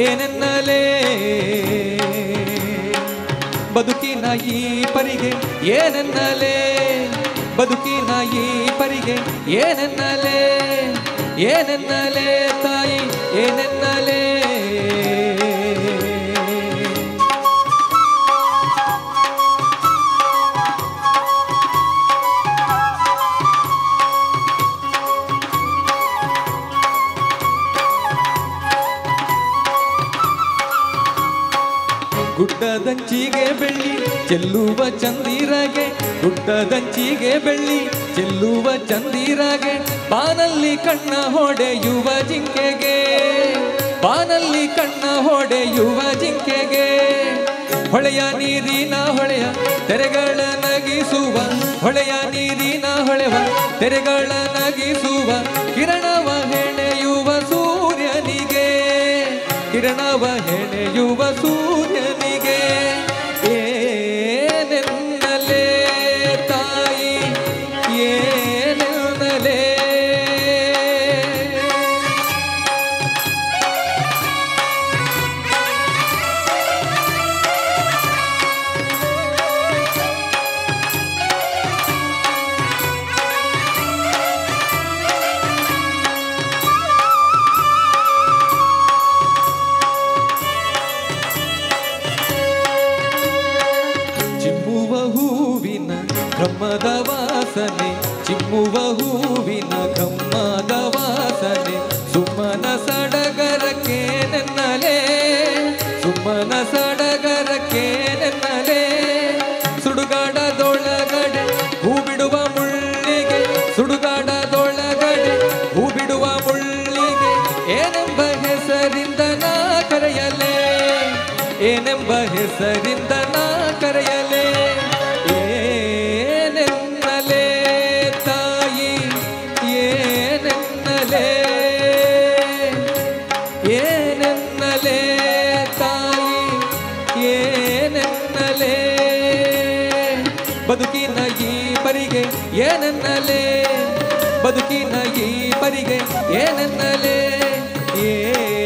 ಏನೆನ್ನಲೇ ಬದುಕಿನ ಈ ಪರಿಗೆ ಏನೆನ್ನಲೇ ಬದುಕಿನ ಈ ಪರಿಗೆ ಏನೆನ್ನಲೇ ಏನೆನ್ನಲೇ ತಾಯಿ ಏನೆನ್ನಲೇ ಗುಡ್ಡದಂಚಿಗೆ ಬೆಳ್ಳಿ ಚೆಲ್ಲುವ ಚಂದಿರಗೆ ಗುಡ್ಡದಂಚಿಗೆ ಬೆಳ್ಳಿ ಚೆಲ್ಲುವ ಚಂದಿರಗೆ ಬಾನಲ್ಲಿ ಕಣ್ಣ ಹೊಡೆಯುವ ಜಿಂಕೆಗೆ ಬಾನಲ್ಲಿ ಕಣ್ಣ ಹೊಡೆಯುವ ಜಿಂಕೆಗೆ ಹೊಳೆಯ ನೀರಿನ ಹೊಳೆಯ ತೆರೆಗಳ ನಗಿಸುವ ಹೊಳೆಯ ನೀರಿನ ಹೊಳೆವ ತೆರೆಗಳ ನಗಿಸುವ ಕಿರಣವ ಹೆಣೆಯುವ ಸೂರ್ಯನಿಗೆ ಕಿರಣವ ಹೆಣೆಯುವ ಸೂರ್ಯನಿಗೆ ಏನೆನ್ನಲೇ ತಾಯಿ ಏನೆನ್ನಲೇ ಚಿಮ್ಮುವ ಹೂವಿನ ಘಮ್ಮದ ವಾಸನೆ ಚಿಮ್ಮುವ ಹೂವಿನ ಘಮ್ಮದ ವಾಸನೆ ಸುಮ್ಮನ ಸಡಗರಕ್ಕೆ ನೆನ್ನಲೇ ಸುಮ್ಮನ ಸಡಗರಕ್ಕೆ ನೆನ್ನಲೇ ಸುಡುಗಾಡದೊಳಗಡೆ ಹೂ ಬಿಡುವ ಮುಳ್ಳಿಗೆ ಸುಡುಗಾಡದೊಳಗಡೆ ಹೂ ಬಿಡುವ ಮುಳ್ಳಿಗೆ ಏನೆಂಬ ಹೆಸರಿಂದ ನಾ ಕರೆಯಲೇ ಏನೆಂಬ ಹೆಸರಿಂದ ನಾ ಕರೆಯಲೇ ಏನೆನ್ನಲೇ ತಾಯಿ ಏನೆನ್ನಲೇ ಏನೆನ್ನಲೇ ತಾಯಿ ಏನೆನ್ನಲೇ ಬದುಕಿನ ಈ ಪರಿಗೆ ಏನೆನ್ನಲೇ ಬದುಕಿನ ಈ ಪರಿಗೆ ಏನೆನ್ನಲೇ ಏ